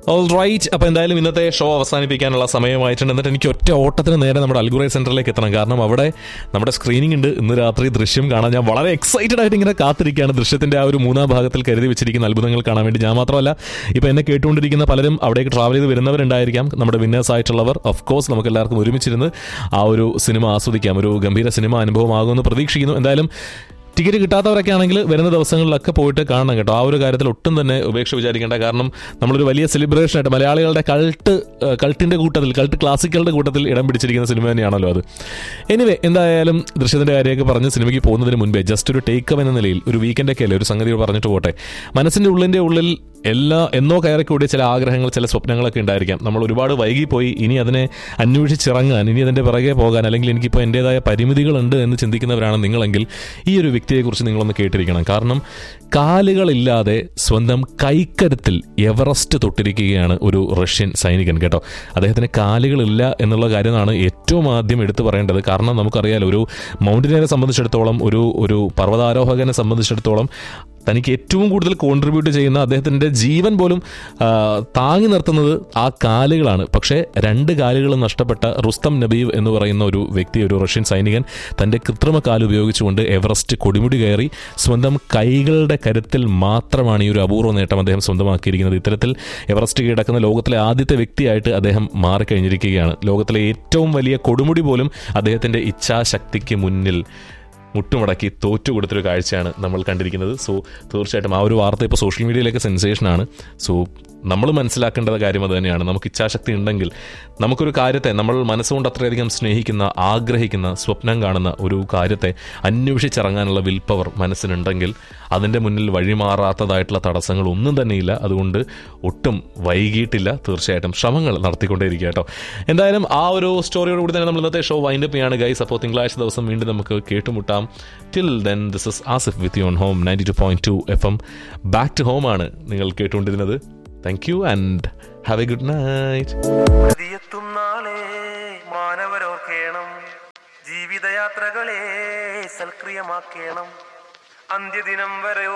all right അപ്പോൾ എന്തായാലും ഇന്നത്തെ ഷോ അവസാനിപ്പിക്കാനുള്ള സമയമായിട്ടുണ്ട് എന്നിട്ട് എനിക്ക് ഒറ്റ ഓട്ടത്തിന് നേരെ നമ്മുടെ അൽഗുറൈ സെന്ററിലേക്ക് എത്തണം കാരണം അവിടെ നമ്മുടെ സ്ക്രീനിംഗ് ഉണ്ട് ഇന്ന് രാത്രി ദൃശ്യം കാണാൻ ഞാൻ വളരെ എക്സൈറ്റഡ് ആയിട്ട് ഇങ്ങനെ കാത്തിരിക്കുകയാണ് ദൃശ്യത്തിന്റെ ആ ഒരു മൂന്നാം ഭാഗത്തിൽ കരുതി വെച്ചിരിക്കുന്ന അത്ഭുതങ്ങൾ കാണാൻ വേണ്ടി ഞാൻ മാത്രമല്ല ഇപ്പോൾ എന്നെ കേട്ടുകൊണ്ടിരിക്കുന്ന പലരും അവിടേക്ക് ട്രാവൽ ചെയ്ത് വരുന്നവരുണ്ടായിരിക്കാം നമ്മുടെ വിന്നേഴ്സ് ആയിട്ടുള്ളവർ ഓഫ് കോഴ്സ് നമുക്ക് എല്ലാവർക്കും ഒരുമിച്ചിരുന്ന് ആ ഒരു സിനിമ ആസ്വദിക്കാം ഒരു ഗംഭീര സിനിമ അനുഭവമാകുമെന്ന് പ്രതീക്ഷിക്കുന്നു എന്തായാലും ടിക്കറ്റ് കിട്ടാത്തവരൊക്കെ ആണെങ്കിൽ വരുന്ന ദിവസങ്ങളിലൊക്കെ പോയിട്ട് കാണണം കേട്ടോ ആ ഒരു കാര്യത്തിൽ ഒട്ടും തന്നെ ഉപേക്ഷ വിചാരിക്കേണ്ട കാരണം നമ്മളൊരു വലിയ സെലിബ്രേഷൻ ആയിട്ട് മലയാളികളുടെ കൾട്ട് കൾട്ടിന്റെ കൂട്ടത്തിൽ കൾട്ട് ക്ലാസിക്കലുടെ കൂട്ടത്തിൽ ഇടം പിടിച്ചിരിക്കുന്ന സിനിമ തന്നെയാണല്ലോ അത് എനിവേ എന്തായാലും ദൃശ്യത്തിന്റെ കാര്യമൊക്കെ പറഞ്ഞ് സിനിമയ്ക്ക് പോകുന്നതിന് മുൻപേ ജസ്റ്റ് ഒരു ടേക്ക് എന്ന നിലയിൽ ഒരു വീക്കെൻഡൊക്കെ അല്ലേ ഒരു സംഗതി പറഞ്ഞിട്ട് പോട്ടെ മനസ്സിന്റെ ഉള്ളിന്റെ ഉള്ളിൽ എല്ലാ എന്നോ കയറിക്കൂടിയ ചില ആഗ്രഹങ്ങൾ ചില സ്വപ്നങ്ങളൊക്കെ ഉണ്ടായിരിക്കാം നമ്മൾ ഒരുപാട് വൈകിപ്പോയി ഇനി അതിനെ അന്വേഷിച്ചിറങ്ങാൻ ഇനി അതിൻ്റെ പിറകെ പോകാൻ അല്ലെങ്കിൽ എനിക്കിപ്പോൾ എൻ്റേതായ പരിമിതികളുണ്ട് എന്ന് ചിന്തിക്കുന്നവരാണ് നിങ്ങളെങ്കിൽ ഈ ഒരു വ്യക്തിയെക്കുറിച്ച് നിങ്ങളൊന്ന് കേട്ടിരിക്കണം കാരണം കാലുകളില്ലാതെ സ്വന്തം കൈക്കരുത്തിൽ എവറസ്റ്റ് തൊട്ടിരിക്കുകയാണ് ഒരു റഷ്യൻ സൈനികൻ കേട്ടോ അദ്ദേഹത്തിന് കാലുകളില്ല എന്നുള്ള കാര്യമാണ് ഏറ്റവും ആദ്യം എടുത്തു പറയേണ്ടത് കാരണം നമുക്കറിയാലോ ഒരു മൗണ്ടനിയറെ സംബന്ധിച്ചിടത്തോളം ഒരു ഒരു പർവ്വതാരോഹകനെ സംബന്ധിച്ചിടത്തോളം തനിക്ക് ഏറ്റവും കൂടുതൽ കോൺട്രിബ്യൂട്ട് ചെയ്യുന്ന അദ്ദേഹത്തിൻ്റെ ജീവൻ പോലും ആ, താങ്ങി നിർത്തുന്നത് ആ കാലുകളാണ് പക്ഷേ രണ്ട് കാലുകൾ നഷ്ടപ്പെട്ട റുസ്തം നബീവ് എന്ന് പറയുന്ന ഒരു വ്യക്തി ഒരു റഷ്യൻ സൈനികൻ തൻ്റെ കൃത്രിമ കാല് ഉപയോഗിച്ചുകൊണ്ട് എവറസ്റ്റ് കൊടിമുടി കയറി സ്വന്തം കൈകളുടെ കരുത്തിൽ മാത്രമാണ് ഈ ഒരു അപൂർവ നേട്ടം അദ്ദേഹം സ്വന്തമാക്കിയിരിക്കുന്നത് ഇത്തരത്തിൽ എവറസ്റ്റ് കീഴടക്കുന്ന ലോകത്തിലെ ആദ്യത്തെ വ്യക്തിയായിട്ട് അദ്ദേഹം മാറിക്കഴിഞ്ഞിരിക്കുകയാണ് ലോകത്തിലെ ഏറ്റവും വലിയ കൊടുമുടി പോലും അദ്ദേഹത്തിൻ്റെ ഇച്ഛാശക്തിക്ക് മുന്നിൽ മുട്ടുമടക്കി തോറ്റു കൊടുത്തൊരു കാഴ്ചയാണ് നമ്മൾ കണ്ടിരിക്കുന്നത് സോ തീർച്ചയായിട്ടും ആ ഒരു വാർത്ത ഇപ്പോൾ സോഷ്യൽ മീഡിയയിലേക്ക് സെൻസേഷനാണ് സോ നമ്മൾ മനസ്സിലാക്കേണ്ട കാര്യം അത് തന്നെയാണ് നമുക്ക് ഇച്ഛാശക്തി ഉണ്ടെങ്കിൽ നമുക്കൊരു കാര്യത്തെ നമ്മൾ മനസ്സുകൊണ്ട് അത്രയധികം സ്നേഹിക്കുന്ന ആഗ്രഹിക്കുന്ന സ്വപ്നം കാണുന്ന ഒരു കാര്യത്തെ അന്വേഷിച്ചിറങ്ങാനുള്ള വിൽ പവർ മനസ്സിനുണ്ടെങ്കിൽ അതിൻ്റെ മുന്നിൽ വഴിമാറാത്തതായിട്ടുള്ള തടസ്സങ്ങൾ ഒന്നും തന്നെയില്ല അതുകൊണ്ട് ഒട്ടും വൈകിട്ടില്ല തീർച്ചയായിട്ടും ശ്രമങ്ങൾ നടത്തിക്കൊണ്ടേയിരിക്കുക കേട്ടോ എന്തായാലും ആ ഒരു സ്റ്റോറിയോട് കൂടി തന്നെ നമ്മൾ ഇന്നത്തെ ഷോ വൈൻഡപ്പ് ചെയ്യാണ് ഗൈസ് അപ്പോൾ തിങ്കളാഴ്ച ദിവസം വീണ്ടും നമുക്ക് കേട്ടുമുട്ടാം till then this is Asif with your home ninety two point two F M back to home ആണ് നിങ്ങൾ കേട്ടുകൊണ്ടിരുന്നത് thank you and have a good night പ്രതിയെത്തും നാളെ മാനവരോർക്കേണം ജീവിതയാത്രകളെ സൽക്രിയമാക്കേണം അന്ത്യദിനം വരെ